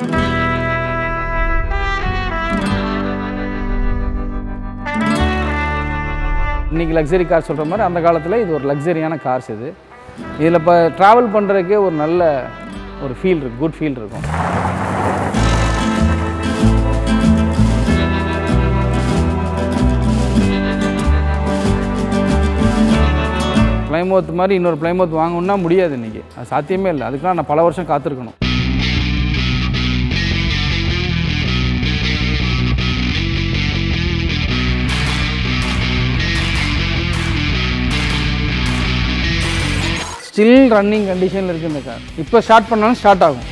இன்றைக்கி luxury car சொல்கிற மாதிரி அந்த காலத்தில் இது ஒரு லக்ஸரியான கார்ஸ் இது இதில் இப்போ ட்ராவல் பண்ணுறதுக்கே ஒரு நல்ல ஒரு ஃபீல் இருக்கு குட் ஃபீல் இருக்கும் பிளைமோத் மாதிரி இன்னொரு பிளைமோத் வாங்கணும்னா முடியாது இன்றைக்கி அது சாத்தியமே இல்லை அதுக்கெலாம் நான் பல வருஷம் காத்திருக்கணும் ஸ்டில் ரன்னிங் கண்டிஷனில் இருக்குது இந்த கார் இப்போ ஸ்டார்ட் பண்ணாலும் ஸ்டார்ட் ஆகும்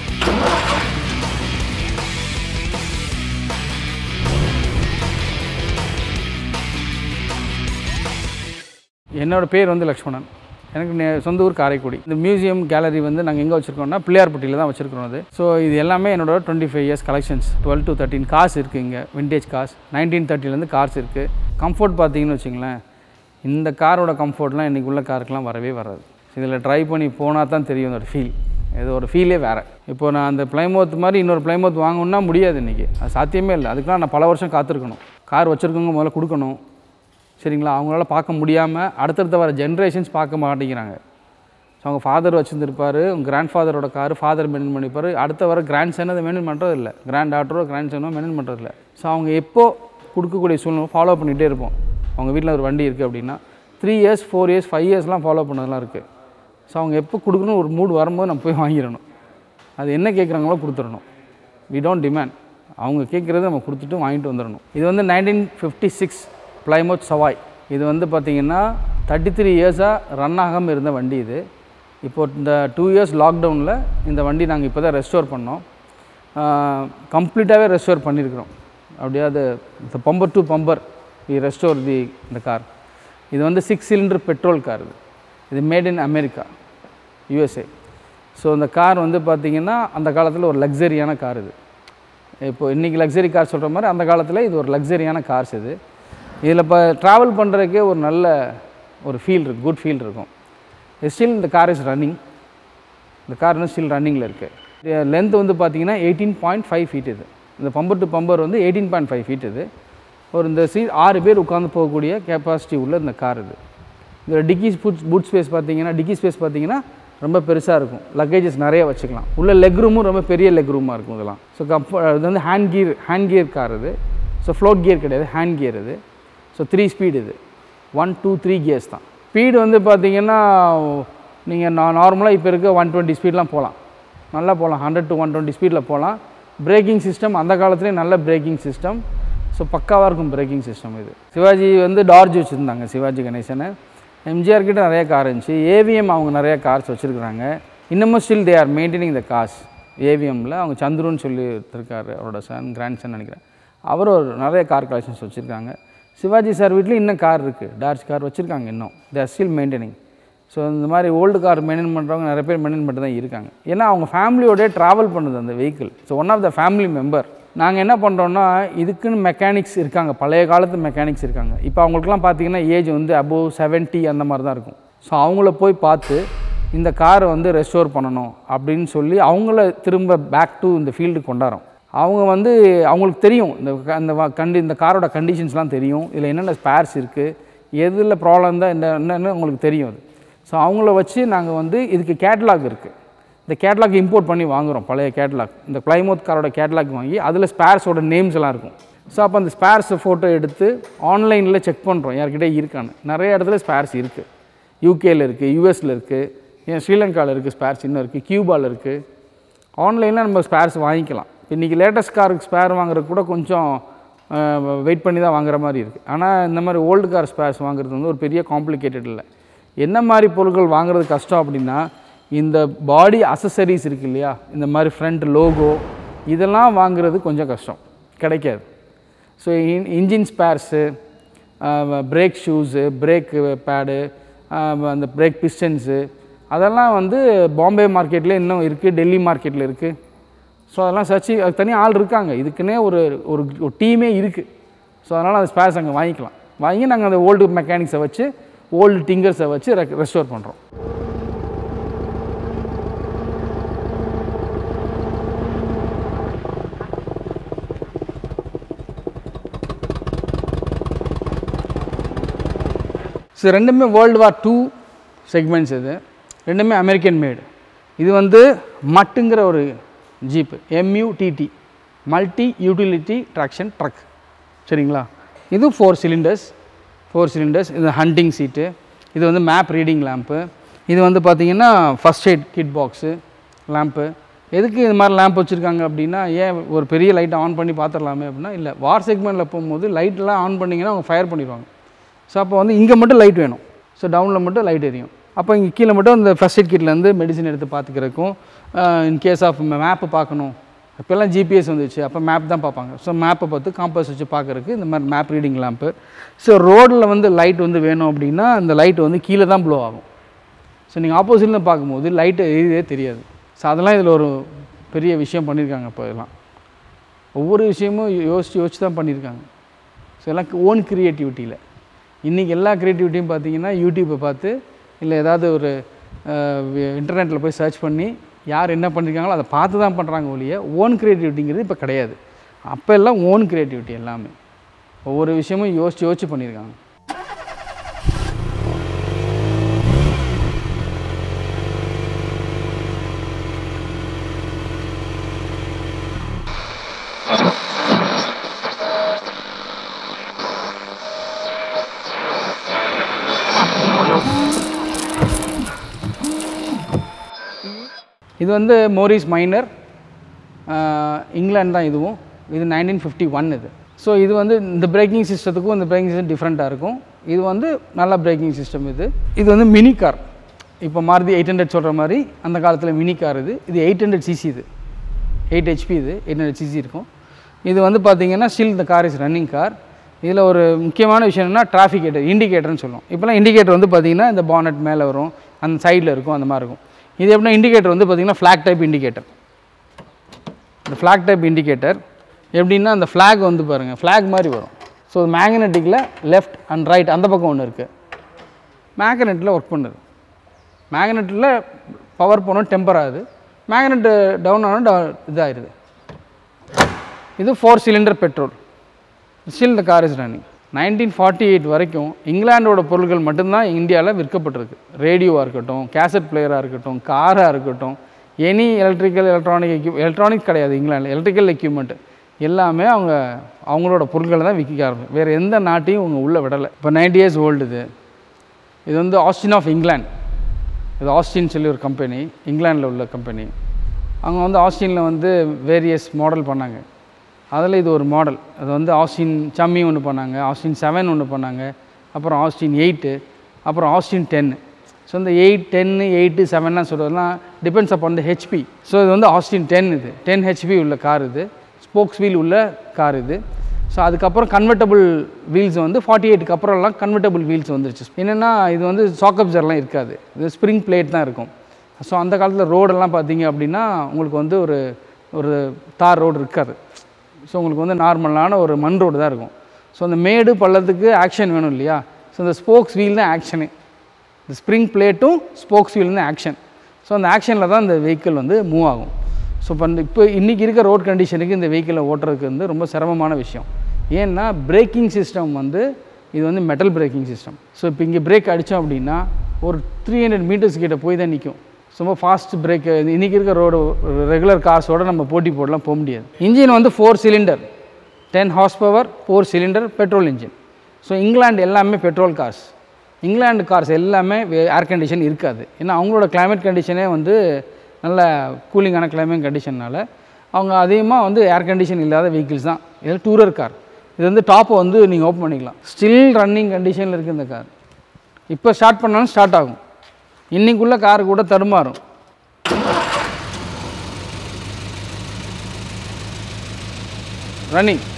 என்னோட பேர் வந்து லக்ஷ்மணன் எனக்கு நே- சொந்த ஊர் காரைக்குடி இந்த மியூசியம் கேலரி வந்து நாங்கள் எங்கே வச்சுருக்கோம்னா பிள்ளையார்பட்டியில் தான் வச்சுருக்கோம் அது ஸோ இது எல்லாமே என்னோட twenty five years collections twelve to thirteen cars இருக்குது இங்கே விண்டேஜ் கார்ஸ் நைன்டீன் தேர்ட்டிலேருந்து கார்ஸ் இருக்குது கம்ஃபர்ட் பார்த்தீங்கன்னு வச்சுங்களேன் இந்த காரோட கம்ஃபர்ட்லாம் இன்றைக்கி உள்ள காருக்கெலாம் வரவே வராது இதில் ட்ரை பண்ணி போனால் தான் தெரியும் அதோட ஃபீல் இது ஒரு ஃபீலே வேறு இப்போ நான் அந்த பிளைமோத் மாதிரி இன்னொரு பிளைமோத் வாங்கணும்னா முடியாது இன்றைக்கி அது சாத்தியமே இல்லை அதுக்கெலாம் நான் பல வருஷம் காத்திருக்கணும் கார் வச்சுருக்கவங்க முதல்ல கொடுக்கணும் சரிங்களா அவங்களால பார்க்க முடியாமல் அடுத்தடுத்த வர ஜென்ரேஷன்ஸ் பார்க்க மாட்டேங்கிறாங்க ஸோ அவங்க ஃபாதர் வச்சுருந்துருப்பார் உங்கள் கிராண்ட் ஃபாதரோட கார் ஃபாதர் மெயின்டைன் பண்ணிப்பார் அடுத்த வர கிராண்ட் சன் அதை மெயின்டைன் பண்ணுறது இல்லை கிராண்ட் டாட்டரோ கிராண்ட் சனோ மெயின்டைன் பண்ணுறது இல்லை ஸோ அவங்க எப்போ கொடுக்கக்கூடிய சூழ்நிலை ஃபாலோ பண்ணிகிட்டே இருப்போம் அவங்க வீட்டில் ஒரு வண்டி இருக்குது அப்படின்னா three years four years five இயர்ஸ்லாம் ஃபாலோ பண்ணதெல்லாம் இருக்குது ஸோ அவங்க எப்போ கொடுக்கணும் ஒரு மூடு வரும்போது நம்ம போய் வாங்கிடணும் அது என்ன கேட்குறாங்களோ கொடுத்துடணும் வி டோன்ட் டிமாண்ட் அவங்க கேட்குறத நம்ம கொடுத்துட்டு வாங்கிட்டு வந்துடணும் இது வந்து nineteen fifty six Plymouth Savoy இது வந்து பார்த்திங்கன்னா தேர்ட்டி த்ரீ இயர்ஸாக ரன் ஆகாமல் இருந்த வண்டி இது இப்போ இந்த டூ இயர்ஸ் லாக்டவுனில் இந்த வண்டி நாங்கள் இப்போ தான் ரெஸ்டோர் பண்ணோம் கம்ப்ளீட்டாகவே ரெஸ்டோர் பண்ணியிருக்கிறோம் அப்படியே அது இந்த bumper to bumper we restore the இந்த கார் இது வந்து சிக்ஸ் சிலிண்டர் பெட்ரோல் கார் இது இது made in America USA so இந்த கார் வந்து பார்த்திங்கன்னா அந்த காலத்தில் ஒரு லக்ஸரியான கார் இது இப்போ இன்றைக்கி லக்ஸரி கார் சொல்கிற மாதிரி அந்த காலத்தில் இது ஒரு லக்ஸரியான கார்ஸ் இது இதில் இப்போ ட்ராவல் பண்ணுறதுக்கே ஒரு நல்ல ஒரு ஃபீல் இருக்குது குட் ஃபீல் இருக்கும் ஸ்டில் இந்த கார் இஸ் ரன்னிங் இந்த கார் இன்னும் ஸ்டில் ரன்னிங்கில் இருக்குது லென்த் வந்து பார்த்தீங்கன்னா எயிட்டீன் பாயிண்ட் ஃபைவ் ஃபீட் இது இந்த பம்பர் டு பம்பர் வந்து எயிட்டீன் பாயிண்ட் ஃபைவ் ஃபீட் இது ஒரு இந்த சீட் ஆறு பேர் உட்காந்து போகக்கூடிய கெப்பாசிட்டி உள்ள இந்த கார் இது இதில் டிக்கி பூட் பூட் ஸ்பேஸ் பார்த்தீங்கன்னா டிக்கி ஸ்பேஸ் பார்த்தீங்கன்னா ரொம்ப பெருசாக இருக்கும் லக்கேஜஸ் நிறைய வச்சுக்கலாம் உள்ள லெக் ரூமும் ரொம்ப பெரிய லெக் ரூமாக இருக்கும் இதெல்லாம் ஸோ கம்ஃப இது வந்து hand gear hand gear car இது ஸோ ஃப்ளோட் கியர் கிடையாது ஹேண்ட் கியர் இது ஸோ த்ரீ ஸ்பீடு இது ஒன் டூ த்ரீ கியர்ஸ் தான் ஸ்பீடு வந்து பார்த்தீங்கன்னா நீங்கள் நான் நார்மலாக இப்போ இருக்க ஒன் டுவெண்ட்டி ஸ்பீட்லாம் போகலாம் நல்லா போகலாம் ஹண்ட்ரட் டு ஒன் டுவெண்ட்டி ஸ்பீடில் போகலாம் பிரேக்கிங் சிஸ்டம் அந்த காலத்துலேயே நல்ல பிரேக்கிங் சிஸ்டம் ஸோ பக்காவாக இருக்கும் பிரேக்கிங் சிஸ்டம் இது சிவாஜி வந்து டார்ஜ் வச்சுருந்தாங்க சிவாஜி கணேசனை எம்ஜிஆர் கிட்ட நிறைய கார் இருந்துச்சு ஏவிஎம் அவங்க நிறைய கார்ஸ் வச்சுருக்குறாங்க இன்னமும் still they are maintaining the cars ஏவிஎம்மில் அவங்க சந்துருன்னு சொல்லி இருக்கார் அவரோட சன் கிராண்ட் சன் நினைக்கிறேன் அவர் ஒரு நிறைய கார் கலெக்ஷன்ஸ் வச்சுருக்காங்க சிவாஜி சார் வீட்லேயும் இன்னும் கார் இருக்குது டார்ஜ் கார் வச்சுருக்காங்க இன்னும் they are still maintaining so இந்த மாதிரி ஓல்டு கார் மெயின்டைன் பண்ணுறவங்க நிறைய பேர் மெயின்டைன் பண்ணிட்டு தான் இருக்காங்க ஏன்னா அவங்க ஃபேமிலியோடய ட்ராவல் பண்ணுது அந்த vehicle so one of the family member நாங்கள் என்ன பண்ணுறோன்னா இதுக்குன்னு மெக்கானிக்ஸ் இருக்காங்க பழைய காலத்து மெக்கானிக்ஸ் இருக்காங்க இப்போ அவங்களுக்குலாம் பார்த்தீங்கன்னா ஏஜ் வந்து அபோவ் 70 அந்த மாதிரி தான் இருக்கும் ஸோ அவங்கள போய் பார்த்து இந்த காரை வந்து ரெஸ்டோர் பண்ணணும் அப்படின்னு சொல்லி அவங்கள திரும்ப பேக் டு இந்த ஃபீல்டுக்கு கொண்டாடுறோம் அவங்க வந்து அவங்களுக்கு தெரியும் இந்த க- இந்த வ- கண்டி இந்த காரோட கண்டிஷன்ஸ்லாம் தெரியும் இதில் என்னென்ன ஸ்பேர்ஸ் இருக்குது எதில் ப்ராப்ளம் தான் இந்த என்னென்னு உங்களுக்கு தெரியும் அது ஸோ அவங்கள வச்சு நாங்கள் வந்து இதுக்கு கேட்லாக் இருக்குது இந்த கேட்லாக் இம்போர்ட் பண்ணி வாங்குகிறோம் பழைய கேட்லாக் இந்த பிளைமோத் காரோட கேட்லாக் வாங்கி அதில் ஸ்பேர்ஸோட நேம்ஸ் எல்லாம் இருக்கும் ஸோ அப்போ அந்த ஸ்பேர்ஸை ஃபோட்டோ எடுத்து ஆன்லைனில் செக் பண்ணுறோம் யார்கிட்ட இருக்கான்னு நிறைய இடத்துல ஸ்பேர்ஸ் இருக்குது யூகேல இருக்குது யூஎஸில் இருக்குது ஏன் ஸ்ரீலங்காவில் இருக்குது ஸ்பேர்ஸ் இன்னும் இருக்குது கியூபாவில் இருக்குது ஆன்லைனில் நம்ம ஸ்பேர்ஸ் வாங்கிக்கலாம் இன்றைக்கி லேட்டஸ்ட் காருக்கு ஸ்பேர் வாங்குறது கூட கொஞ்சம் வெயிட் பண்ணி தான் வாங்குற மாதிரி இருக்குது ஆனால் இந்த மாதிரி ஓல்டு கார் ஸ்பேர்ஸ் வாங்குறது வந்து ஒரு பெரிய காம்ப்ளிகேட்டட் இல்லை என்ன மாதிரி பொருட்கள் வாங்குறது கஷ்டம் அப்படின்னா இந்த பாடி அசசரிஸ் இருக்கு இல்லையா இந்த மாதிரி ஃப்ரண்ட் லோகோ இதெல்லாம் வாங்குறது கொஞ்சம் கஷ்டம் கிடைக்காது so engine spares brake shoes brake pad அந்த பிரேக் பிஸ்டன்ஸு அதெல்லாம் வந்து பாம்பே மார்க்கெட்டில் இன்னும் இருக்குது டெல்லி மார்க்கெட்டில் இருக்குது ஸோ அதெல்லாம் சர்ச்சி அதுக்கு தனியாக ஆள் இருக்காங்க இதுக்குன்னே ஒரு ஒரு ஒரு டீமே இருக்குது ஸோ அதனால் அந்த ஸ்பேர்ஸ் அங்கே வாங்கிக்கலாம் வாங்கி நாங்கள் அந்த ஓல்டு மெக்கானிக்ஸை வச்சு ஓல்டு டிங்கர்ஸை வச்சு ரெஸ்டோர் பண்ணுறோம் ஸோ ரெண்டுமே வேர்ல்டு வார் டூ செக்மெண்ட்ஸ் இது ரெண்டுமே அமெரிக்கன் மேடு இது வந்து மட்டுங்கிற ஒரு jeep M U T T multi utility traction truck சரிங்களா இது ஃபோர் சிலிண்டர்ஸ் ஃபோர் சிலிண்டர்ஸ் இது ஹண்டிங் சீட்டு இது வந்து மேப் ரீடிங் லேம்ப்பு இது வந்து பார்த்தீங்கன்னா first aid kit box lamp எதுக்கு இது மாதிரி லேம்ப் வச்சுருக்காங்க அப்படின்னா ஏன் ஒரு பெரிய லைட்டை ஆன் பண்ணி பார்த்துடலாமே அப்படின்னா இல்லை வார் செக்மெண்ட்டில் போகும்போது லைட்லாம் ஆன் பண்ணிங்கன்னா அவங்க ஃபயர் பண்ணிடுவாங்க ஸோ அப்போ வந்து இங்கே மட்டும் லைட் வேணும் ஸோ டவுனில் மட்டும் லைட் எரியும் அப்போ இங்கே கீழே மட்டும் இந்த ஃபஸ்ட் எய்ட் கிட்லேருந்து மெடிசன் எடுத்து பார்த்துக்கிறதுக்கும் இன் கேஸ் ஆஃப் மேப்பு பார்க்கணும் இப்போல்லாம் ஜிபிஎஸ் வந்துச்சு அப்போ மேப் தான் பார்ப்பாங்க ஸோ மேப்பை பார்த்து காம்பஸ் வச்சு பார்க்குறதுக்கு இந்த மாதிரி மேப் ரீடிங் லேம்ப்பு ஸோ ரோடில் வந்து லைட் வந்து வேணும் அப்படின்னா இந்த லைட் வந்து கீழே தான் ப்ளோ ஆகும் ஸோ நீங்கள் ஆப்போசிட்டில் பார்க்கும்போது லைட்டு எரியுதே தெரியாது ஸோ அதெல்லாம் இதில் ஒரு பெரிய விஷயம் பண்ணியிருக்காங்க இப்போ இதெல்லாம் ஒவ்வொரு விஷயமும் யோசித்து யோசிச்சு தான் பண்ணியிருக்காங்க ஸோ எல்லாம் ஓன் க்ரியேட்டிவிட்டியில் இன்றைக்கி எல்லா க்ரியேட்டிவிட்டியும் பார்த்தீங்கன்னா யூடியூப்பை பார்த்து இல்லை ஏதாவது ஒரு இன்டர்நெட்டில் போய் சர்ச் பண்ணி யார் என்ன பண்ணியிருக்காங்களோ அதை பார்த்து தான் பண்ணுறாங்க ஒழிய ஓன் க்ரியேட்டிவிட்டிங்கிறது இப்போ கிடையாது அப்போ எல்லாம் ஓன் க்ரியேட்டிவிட்டி எல்லாமே ஒவ்வொரு விஷயமும் யோசித்து யோசிச்சு பண்ணியிருக்காங்க இது வந்து மோரிஸ் மைனர் இங்கிலாந்து தான் இதுவும் இது நைன்டீன் ஃபிஃப்டி ஒன் இது ஸோ இது வந்து இந்த பிரேக்கிங் சிஸ்டத்துக்கும் இந்த பிரேக்கிங் சிஸ்டம் டிஃப்ரெண்ட்டாக இருக்கும் இது வந்து நல்ல பிரேக்கிங் சிஸ்டம் இது இது வந்து மினி கார் இப்போ மாருதி எயிட் ஹண்ட்ரட் சொல்கிற மாதிரி அந்த காலத்தில் மினி கார் இது இது எயிட் ஹண்ட்ரட் சிசி இது எயிட் ஹெச்பி இது எயிட் ஹண்ட்ரட் சிசி இருக்கும் இது வந்து பார்த்தீங்கன்னா ஸ்டில் இந்த கார் இஸ் ரன்னிங் கார் இதில் ஒரு முக்கியமான விஷயம் என்னன்னா டிராஃபிகேட்டர் இண்டிகேட்டர்னு சொல்லுவோம் இப்போலாம் இண்டிகேட்டர் வந்து பார்த்தீங்கன்னா இந்த பானட் மேலே வரும் அந்த சைடில் இருக்கும் அந்த மாதிரி இருக்கும் இது எப்படின்னா இண்டிகேட்டர் வந்து பார்த்தீங்கன்னா ஃப்ளாக் டைப் இண்டிகேட்டர் இந்த ஃப்ளாக் டைப் இண்டிகேட்டர் எப்படின்னா அந்த ஃப்ளாக் வந்து பாருங்கள் ஃப்ளாக் மாதிரி வரும் ஸோ மேக்னெட்டிக்கில் லெஃப்ட் அண்ட் ரைட் அந்த பக்கம் ஒன்று இருக்குது மேக்னெட்டில் ஒர்க் பண்ணுது மேக்னெட்டில் பவர் போனோம் டெம்பர் ஆகுது மேக்னெட் டவுன் ஆனால் டவு இதாகிடுது இது four cylinder petrol still the car is running nineteen forty eight வரைக்கும் இங்கிலாண்டோட பொருட்கள் மட்டும்தான் இந்தியாவில் விற்கப்பட்டிருக்கு ரேடியோவாக இருக்கட்டும் கேசட் பிளேயராக இருக்கட்டும் காராக இருக்கட்டும் any electrical electronic equip electronics கிடையாது இங்கிலாண்டில் எலக்ட்ரிக்கல் எக்யூப்மெண்ட் எல்லாமே அவங்க அவங்களோட பொருட்களை தான் விற்க ஆரம்பிச்சு வேறு எந்த நாட்டையும் அவங்க உள்ளே விடலை இப்போ நைன்டி இயர்ஸ் ஓல்டு இது இது வந்து ஆஸ்டின் ஆஃப் இங்கிலாந்து இது ஆஸ்டின் சொல்லி ஒரு கம்பெனி இங்கிலாண்டில் உள்ள கம்பெனி அவங்க வந்து ஆஸ்டினில் வந்து வேரியஸ் மாடல் பண்ணாங்க அதில் இது ஒரு மாடல் அது வந்து ஆஸ்டின் சம்மி ஒன்று பண்ணாங்க ஆஸ்டின் செவன் ஒன்று பண்ணாங்க அப்புறம் ஆஸ்டின் எயிட்டு அப்புறம் ஆஸ்டின் டென்னு ஸோ இந்த எயிட் டென்னு எயிட்டு செவன்லாம் சொல்கிறதுலாம் depends upon the HP so இது வந்து ஆஸ்டின் டென் இது டென் ஹெச்பி உள்ள கார் இது ஸ்போக்ஸ் வீல் உள்ள கார் இது ஸோ அதுக்கப்புறம் கன்வெர்ட்டபுள் வீல்ஸ் வந்து ஃபார்ட்டி எயிட்டுக்கு அப்புறம்லாம் கன்வெர்ட்டபுள் வீல்ஸ் வந்துருச்சு என்னென்னா இது வந்து சாக்கப்ஜர்லாம் இருக்காது இது ஸ்ப்ரிங் பிளேட் தான் இருக்கும் ஸோ அந்த காலத்தில் ரோடெல்லாம் பார்த்தீங்க அப்படின்னா உங்களுக்கு வந்து ஒரு ஒரு தார் ரோடு இருக்காது ஸோ உங்களுக்கு வந்து நார்மலான ஒரு மண் ரோடு தான் இருக்கும் ஸோ அந்த மேடு பள்ளத்துக்கு ஆக்ஷன் வேணும் இல்லையா ஸோ இந்த ஸ்போக்ஸ் வீல் தான் ஆக்ஷனு இந்த ஸ்ப்ரிங் பிளேட்டும் ஸ்போக்ஸ் வீல் தான் ஆக்ஷன் ஸோ அந்த ஆக்ஷனில் தான் இந்த வெஹிக்கிள் வந்து மூவ் ஆகும் ஸோ இப்போ இந்த இப்போ இன்றைக்கி இருக்க ரோட் கண்டிஷனுக்கு இந்த வெஹிக்கிளை ஓட்டுறதுக்கு வந்து ரொம்ப சிரமமான விஷயம் ஏன்னா பிரேக்கிங் சிஸ்டம் வந்து இது வந்து மெட்டல் பிரேக்கிங் சிஸ்டம் ஸோ இப்போ இங்கே பிரேக் அடித்தோம் அப்படின்னா ஒரு த்ரீ ஹண்ட்ரட் மீட்டர்ஸ் கிட்ட போய் தான் நிற்கும் ரொம்ப ஃபாஸ்ட் பிரேக் இன்றைக்கி இருக்க ரோடு ரெகுலர் கார்ஸோட நம்ம போட்டி போடலாம் போக முடியாது இன்ஜின் வந்து four cylinder ten horse power four cylinder petrol engine so England எல்லாமே பெட்ரோல் கார்ஸ் இங்கிலாந்து கார்ஸ் எல்லாமே ஏர் கண்டிஷன் இருக்காது ஏன்னா அவங்களோட கிளைமேட் கண்டிஷனே வந்து நல்ல கூலிங்கான கிளைமேட் கண்டிஷன்னால அவங்க அதிகமாக வந்து ஏர் கண்டிஷன் இல்லாத வெஹிக்கிள்ஸ் தான் இது டூரர் கார் இது வந்து டாப்பை வந்து நீங்கள் ஓப்பன் பண்ணிக்கலாம் ஸ்டில் ரன்னிங் கண்டிஷனில் இருக்குது இந்த கார் இப்போ ஸ்டார்ட் பண்ணாலும் ஸ்டார்ட் ஆகும் இன்னைக்குள்ள கார் கூட தடுமாறும் ரன்னிங்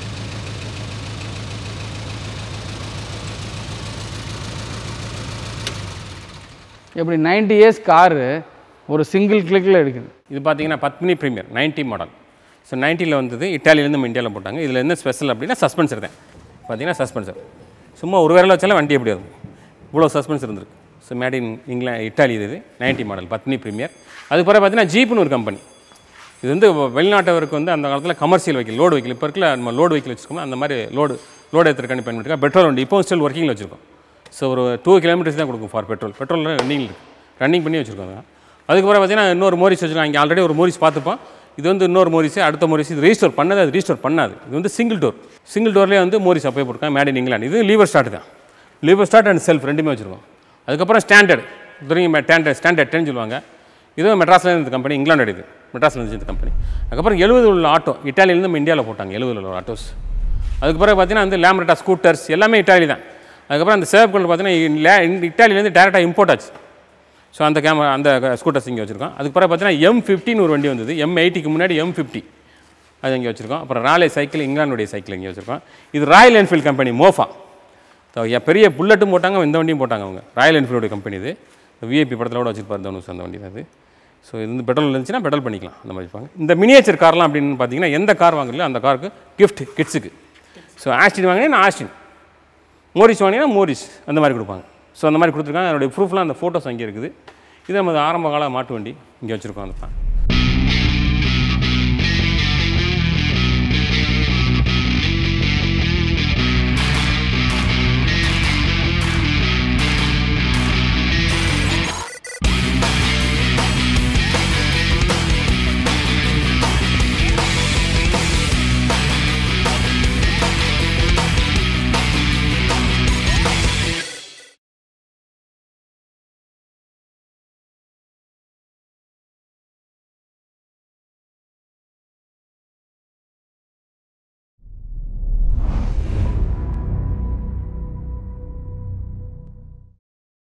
எப்படி நைன்டி இயர்ஸ் காரு ஒரு சிங்கிள் கிளிக்கில் எடுக்குது இது பார்த்தீங்கன்னா பத்மினி ப்ரீமியர் 90 மாடல் ஸோ நைன்ட்டியில் வந்தது இட்டாலியிலேருந்து நம்ம இந்தியாவில் போட்டாங்க இதில் என்ன ஸ்பெஷல் அப்படின்னா சஸ்பென்சர் தான் பார்த்தீங்கன்னா சஸ்பென்சர் சும்மா ஒரு விரல வச்சாலும் வண்டி எப்படி இருக்கும் இவ்வளோ சஸ்பென்ஸ் இருந்திருக்கு so made in England Italy இது 90 மாடல் பத்மினி ப்ரீமியர் அது பிறகு பார்த்தீங்கன்னா ஜீப்னு ஒரு கம்பெனி இது வந்து வெளிநாட்டவருக்கு வந்து அந்த காலத்தில் கமர்ஷியல் வெஹிக்கிள் லோடு வெஹிக்கிள் இப்போ இருக்கல நம்ம லோடு வெஹிக்கிள் வச்சுருக்கோம் அந்த மாதிரி லோடு லோடு ஏற்றுறக்காண்டி பயன்படுத்திருக்கோம் பெட்ரோல் வண்டி இப்போ ஸ்டில் ஒர்க்கிங்கில் வச்சுருக்கோம் ஸோ ஒரு டூ கிலோமீட்டர்ஸ் தான் கொடுக்கும் ஃபார் பெட்ரோல் பெட்ரோலில் ரன்னிங் இருக்குது ரன்னிங் பண்ணி வச்சுருக்காங்க அதுக்கப்புறம் பார்த்தீங்கன்னா இன்னொரு மோரிஸ் வச்சுருக்காங்க இங்கே ஆல்ரெடி ஒரு மோரிஸ் பார்த்துப்போம் இது வந்து இன்னொரு மோரிஸ் அடுத்த மோரிஸ் இது ரீஸ்டோர் பண்ணது அது ரீஸ்டோர் பண்ணாது இது வந்து சிங்கிள் டோர் சிங்கிள் டோர்லேயே வந்து மோரிஸ் அப்போயே போட்டிருக்காங்க மேட் இன் இங்கிலாந்து இது லீவர் ஸ்டார்ட் தான் லீவர் ஸ்டார்ட் அண்ட் செல்ஃப் ரெண்டுமே வச்சுருக்கோம் அதுக்கப்புறம் ஸ்டாண்டர்ட் தெரியும் ஸ்டாண்டர்ட் ஸ்டாண்டர்ட் டென் சொல்லுவாங்க இதுவும் மெட்ராஸில் இருந்த கம்பெனி இங்கிலாந்து இது மெட்ராஸில் இருந்துச்சு இந்த கம்பெனி அதுக்கப்புறம் எழுபது உள்ள ஆட்டோ இட்டாலியிலேருந்து நம்ம இந்தியாவில் போட்டாங்க எழுபது உள்ள ஆட்டோஸ் அதுக்கு பிறகு பார்த்தீங்கன்னா வந்து லேம்ரட்டா ஸ்கூட்டர்ஸ் எல்லாமே இட்டாலி தான் அதுக்கப்புறம் அந்த சேவ் கொண்டு பார்த்தீங்கன்னா லே- இந்த இட்டாலியிலேருந்து டேரெக்டாக இம்போர்ட் ஆச்சு ஸோ அந்த கேமரா அந்த ஸ்கூட்டர்ஸ் இங்கே வச்சுருக்கோம் அதுக்கு பிறகு பார்த்தீங்கன்னா எம் ஃபிஃப்டின்னு ஒரு வண்டி வந்தது எம் எயிட்டிக்கு முன்னாடி எம் ஃபிஃப்டி அது இங்கே வச்சுருக்கோம் அப்புறம் ராலே சைக்கிள் இங்கிலாந்துடைய சைக்கிள் இங்கே வச்சுருக்கோம் இது Royal Enfield company Mofa So, எ- பெரிய புல்லட்டும் போட்டாங்க இந்த வண்டியும் போட்டாங்க அவங்க ராயல் என்ஃபீல்டு கம்பெனி இது விஐபி படத்தில் கூட வச்சுருப்பார் தனுஷ் அந்த வண்டி தான் அது ஸோ இது வந்து பெட்ரோல் இருந்துச்சுன்னா பெட்ரோல் பண்ணிக்கலாம் அந்த மாதிரி இருப்பாங்க இந்த மினியேச்சர் கார்லாம் அப்படின்னு பார்த்தீங்கன்னா எந்த கார் வாங்குறீங்களோ அந்த காருக்கு கிஃப்ட் கிட்ஸுக்கு ஸோ ஆஸ்டின் வாங்கினீங்கன்னா ஆஸ்டின் மோரிஸ் வாங்கினீங்கன்னா மோரிஸ் அந்த மாதிரி கொடுப்பாங்க ஸோ அந்த மாதிரி கொடுத்துருக்காங்க அதனுடைய ப்ரூஃப்லாம் அந்த ஃபோட்டோஸ் அங்கே இருக்குது இது நம்ம ஆரம்ப கால மாட்டு வண்டி இங்கே வச்சுருக்கோம் அந்த